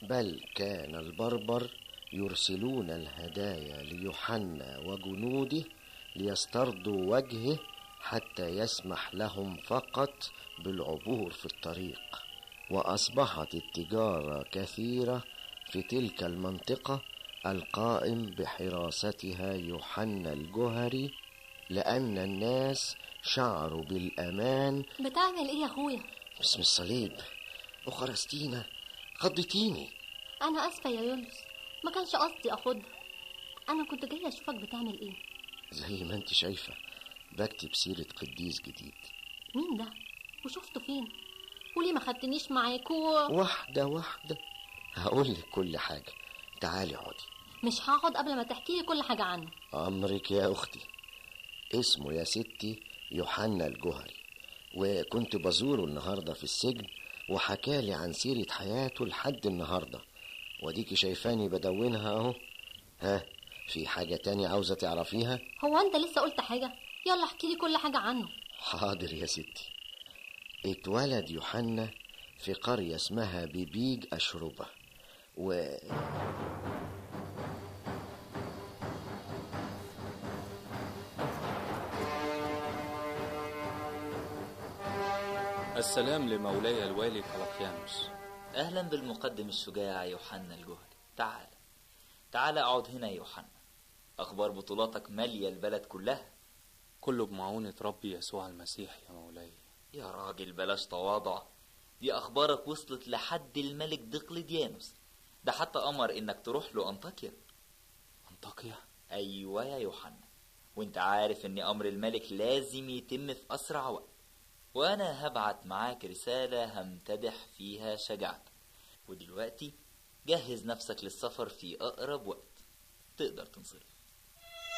بل كان البربر يرسلون الهدايا ليوحنا وجنوده ليسترضوا وجهه حتى يسمح لهم فقط بالعبور في الطريق واصبحت التجاره كثيره في تلك المنطقه القائم بحراستها يوحنا الجهري لان الناس شعروا بالامان بتعمل ايه يا اخويا باسم الصليب أخرستينا خضتيني انا اسفه يا يونس ما كانش قصدي اخدها انا كنت جايه اشوفك بتعمل ايه زي ما انت شايفة بكتب سيرة قديس جديد مين ده وشفته فين وليه ما خدتنيش معاك و... واحدة واحدة هقول لك كل حاجة تعالي اقعدي مش هقعد قبل ما تحكي لي كل حاجه عنه أمرك يا أختي اسمه يا ستي يوحنا الجهري وكنت بزوره النهاردة في السجن وحكالي عن سيرة حياته لحد النهاردة وديكي شايفاني بدونها اهو ها في حاجة تانية عاوزة تعرفيها هو انت لسه قلت حاجه يلا احكي لي كل حاجه عنه حاضر يا ستي اتولد يوحنا في قرية اسمها بيبيج أشربة و السلام لمولاي الوالي كلاقيانوس أهلا بالمقدم الشجاع يوحنا الجهري تعال تعال اقعد هنا يا يوحنا أخبار بطولاتك مالية البلد كلها كله بمعونة ربي يسوع المسيح يا مولاي يا راجل بلاش تواضع دي أخبارك وصلت لحد الملك دقلديانوس ده حتى أمر إنك تروح له أنطاكيا أنطاكيا أيوة يا يوحنا وانت عارف إن أمر الملك لازم يتم في أسرع وقت وأنا هبعت معاك رسالة همتدح فيها شجاعتك ودلوقتي جهز نفسك للسفر في أقرب وقت تقدر تنصرف